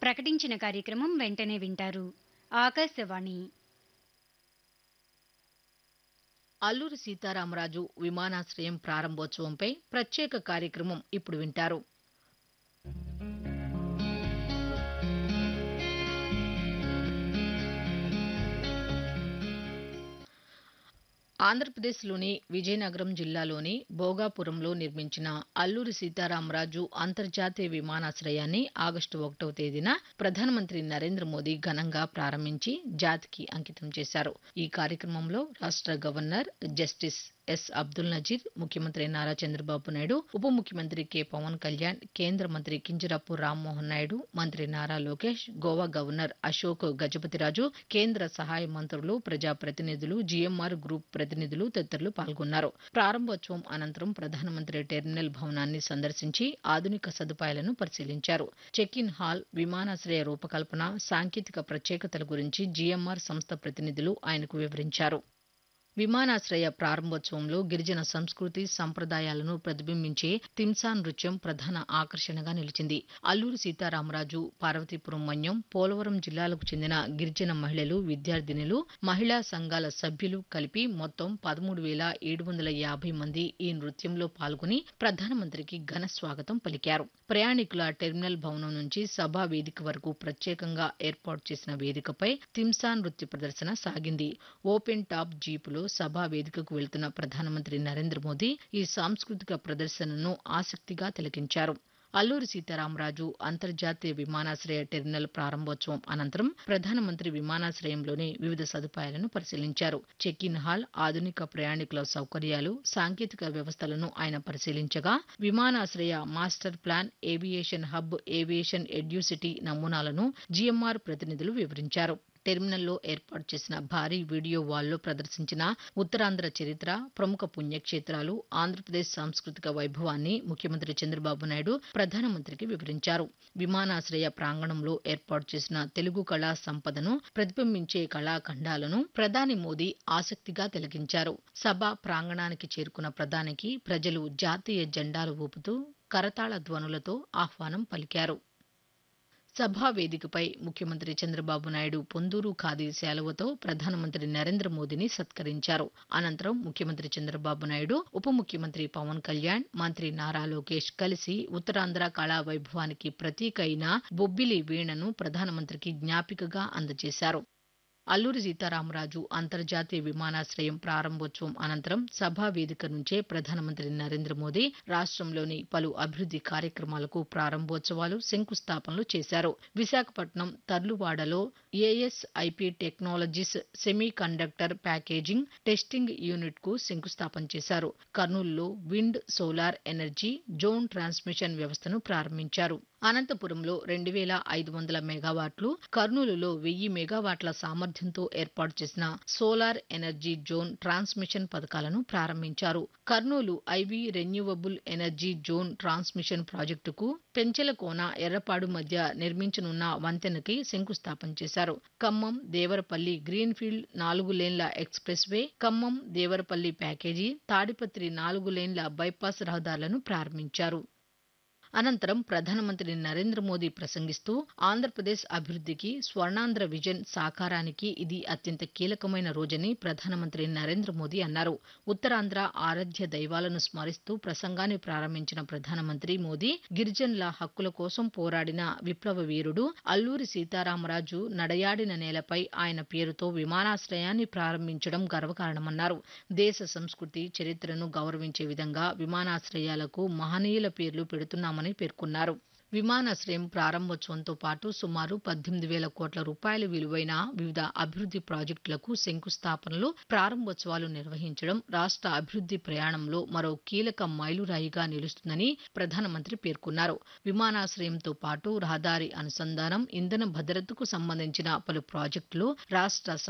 ప్రకటించిన కార్యక్రమం వెంటనే వింటారు ఆకాశవాణి అల్లూరి సీతారామరాజు విమానాశ్రయం ప్రారంభోత్సవంపై ప్రత్యేక కార్యక్రమం ఇప్పుడు వింటారు ఆంధ్రప్రదేశ్లోని విజయనగరం జిల్లాలోని భోగాపురంలో నిర్మించిన అల్లూరి సీతారామరాజు అంతర్జాతీయ విమానాశ్రయాన్ని ఆగస్టు ఒకటవ తేదీన ప్రధానమంత్రి నరేంద్ర మోదీ ఘనంగా ప్రారంభించి జాతికి అంకితం చేశారు ఈ కార్యక్రమంలో రాష్ట్ర governor justice S Abdul Nazeer ముఖ్యమంత్రి నారా చంద్రబాబు నాయుడు ఉప ముఖ్యమంత్రి కె పవన్ కళ్యాణ్ కేంద్ర మంత్రి కింజరాపు రామ్మోహన్ నాయుడు మంత్రి నారా లోకేష్ గోవా గవర్నర్ అశోక్ గజపతిరాజు కేంద్ర సహాయ మంత్రులు ప్రజాప్రతినిధులు జీఎంఆర్ గ్రూప్ ప్రతినిధులు తదితరులు పాల్గొన్నారు ప్రారంభోత్సవం అనంతరం ప్రధానమంత్రి టెర్మినల్ భవనాన్ని సందర్శించి ఆధునిక సదుపాయాలను పరిశీలించారు చెక్ ఇన్ హాల్ విమానాశ్రయ రూపకల్పన సాంకేతిక ప్రత్యేకతల గురించి జీఎంఆర్ సంస్థ ప్రతినిధులు ఆయనకు వివరించారు విమానాశ్రయ ప్రారంభోత్సవంలో గిరిజన సంస్కృతి సంప్రదాయాలను ప్రతిబింబించే తింసా నృత్యం ప్రధాన ఆకర్షణగా నిలిచింది అల్లూరి సీతారామరాజు పార్వతీపురం మన్యం పోలవరం జిల్లాలకు చెందిన గిరిజన మహిళలు విద్యార్థినులు మహిళా సంఘాల సభ్యులు కలిపి మొత్తం పదమూడు వేల ఏడు వందల యాభై మంది ఈ నృత్యంలో పాల్గొని ప్రధానమంత్రికి ఘన స్వాగతం పలికారు ప్రయాణికుల టెర్మినల్ భవనం నుంచి సభా వేదిక వరకు ప్రత్యేకంగా ఏర్పాటు చేసిన వేదికపై తింసా నృత్య ప్రదర్శన సాగింది ఓపెన్ టాప్ జీపులో సభా వేదికకు వెళ్తున్న ప్రధానమంత్రి నరేంద్ర మోదీ ఈ సాంస్కృతిక ప్రదర్శనను ఆసక్తిగా తిలకించారు అల్లూరి సీతారామరాజు అంతర్జాతీయ విమానాశ్రయ టెర్మినల్ ప్రారంభోత్సవం అనంతరం ప్రధానమంత్రి విమానాశ్రయంలోని వివిధ సదుపాయాలను పరిశీలించారు చెక్ ఇన్ హాల్ ఆధునిక ప్రయాణికుల సౌకర్యాలు సాంకేతిక వ్యవస్థలను ఆయన పరిశీలించగా విమానాశ్రయ master plan aviation hub aviation educity నమూనాలను జీఎంఆర్ ప్రతినిధులు వివరించారు టెర్మినల్లో ఏర్పాటు చేసిన భారీ వీడియో వాల్లో ప్రదర్శించిన ఉత్తరాంధ్ర చరిత్ర ప్రముఖ పుణ్యక్షేత్రాలు ఆంధ్రప్రదేశ్ సాంస్కృతిక వైభవాన్ని ముఖ్యమంత్రి చంద్రబాబు నాయుడు ప్రధానమంత్రికి వివరించారు విమానాశ్రయ ప్రాంగణంలో ఏర్పాటు చేసిన తెలుగు కళా సంపదను ప్రతిబింబించే కళాఖండాలను ప్రధాని మోదీ ఆసక్తిగా తిలకించారు సభ ప్రాంగణానికి చేరుకున్న ప్రధానికి ప్రజలు జాతీయ జెండాలు ఊపుతూ కరతాళ ధ్వనులతో ఆహ్వానం పలికారు సభా వేదికపై ముఖ్యమంత్రి చంద్రబాబు నాయుడు పొందూరు ఖాదీ శాలువతో ప్రధానమంత్రి నరేంద్ర మోదీని సత్కరించారు అనంతరం ముఖ్యమంత్రి చంద్రబాబు నాయుడు ఉప ముఖ్యమంత్రి పవన్ కళ్యాణ్ మంత్రి నారా లోకేష్ కలిసి ఉత్తరాంధ్ర కళా వైభవానికి ప్రతీక అయిన బొబ్బిలి వీణను ప్రధానమంత్రికి జ్ఞాపికగా అందజేశారు అల్లూరి సీతారామరాజు అంతర్జాతీయ విమానాశ్రయం ప్రారంభోత్సవం అనంతరం సభా వేదిక నుంచే ప్రధానమంత్రి నరేంద్ర మోదీ రాష్ట్రంలోని పలు అభివృద్ది కార్యక్రమాలకు ప్రారంభోత్సవాలు శంకుస్థాపనలు చేశారు విశాఖపట్నం తర్లువాడలో ASIP technologies semiconductor packaging testing unit కు శంకుస్థాపన చేశారు కర్నూలులో wind solar energy zone transmission వ్యవస్థను ప్రారంభించారు అనంతపురంలో రెండు వేల ఐదు వందల మెగావాట్లు కర్నూలులో వెయ్యి మెగావాట్ల సామర్థ్యంతో ఏర్పాటు చేసిన సోలార్ ఎనర్జీ జోన్ ట్రాన్స్మిషన్ పథకాలను ప్రారంభించారు Kurnool IV renewable energy zone transmission ప్రాజెక్టుకు పెంచెలకోన ఎర్రపాడు మధ్య నిర్మించనున్న వంతెనకి శంకుస్థాపన చేశారు ఖమ్మం దేవరపల్లి గ్రీన్ఫీల్డ్ నాలుగు లేన్ల expressway Khammam Devarapalli package Tadipatri నాలుగు లేన్ల బైపాస్ రహదారులను ప్రారంభించారు అనంతరం ప్రధానమంత్రి నరేంద్ర మోదీ ప్రసంగిస్తూ ఆంధ్రప్రదేశ్ అభివృద్ధికి స్వర్ణాంధ్ర విజన్ సాకారానికి ఇది అత్యంత కీలకమైన రోజని ప్రధానమంత్రి నరేంద్ర మోదీ అన్నారు ఉత్తరాంధ్ర ఆరాధ్య దైవాలను స్మరిస్తూ ప్రసంగాన్ని ప్రారంభించిన ప్రధానమంత్రి మోదీ గిరిజనుల హక్కుల కోసం పోరాడిన విప్లవ వీరుడు అల్లూరి సీతారామరాజు నడయాడిన నేలపై ఆయన పేరుతో విమానాశ్రయాన్ని ప్రారంభించడం గర్వకారణమన్నారు దేశ సంస్కృతి చరిత్రను గౌరవించే విధంగా విమానాశ్రయాలకు మహనీయుల పేర్లు పెడుతున్నామని పేర్కొన్నారు విమానాశ్రయం ప్రారంభోత్సవంతో పాటు సుమారు పద్దెనిమిది వేల కోట్ల రూపాయల విలువైన వివిధ అభివృద్ది ప్రాజెక్టులకు శంకుస్థాపనలు ప్రారంభోత్సవాలు నిర్వహించడం రాష్ట్ర అభివృద్ది ప్రయాణంలో మరో కీలక మైలురాయిగా నిలుస్తుందని ప్రధానమంత్రి పేర్కొన్నారు విమానాశ్రయంతో పాటు రహదారి అనుసంధానం ఇంధన భద్రతకు సంబంధించిన పలు ప్రాజెక్టులు రాష్ట్ర